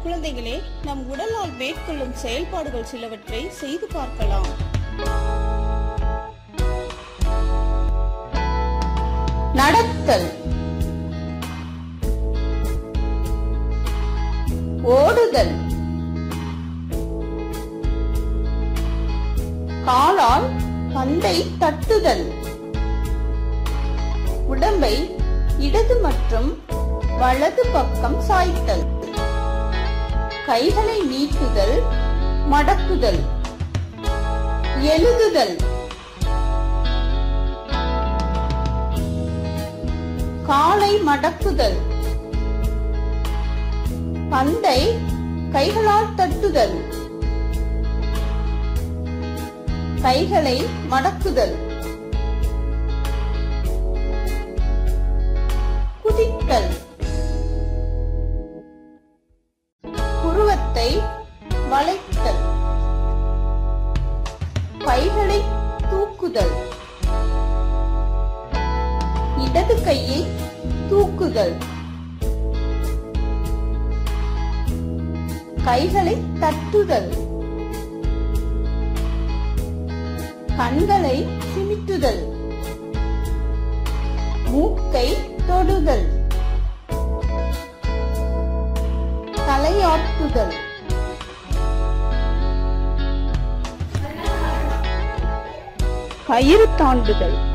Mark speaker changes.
Speaker 1: குழந்தைகளே நம் உடலால் மேற்கொள்ளும் செயல்பாடுகள் சிலவற்றை செய்து பார்க்கலாம் நடத்தல் ஓடுதல் காலால் பந்தை தட்டுதல் உடம்பை இடது மற்றும் வலது பக்கம் சாய்த்தல் கைகளை நீட்டுதல் மடக்குதல் எழுதுதல் காலை மடக்குதல் பந்தை கைகளால் தட்டுதல் கைகளை மடக்குதல் குதித்தல் புருவத்தை வளைத்தல் கைகளை தூக்குதல் இடது கையை தூக்குதல் கைகளை தட்டுதல் கண்களை சிமிட்டுதல் மூக்கை தொடுதல் தலையாட்டுதல் கயிறு தாண்டுதல்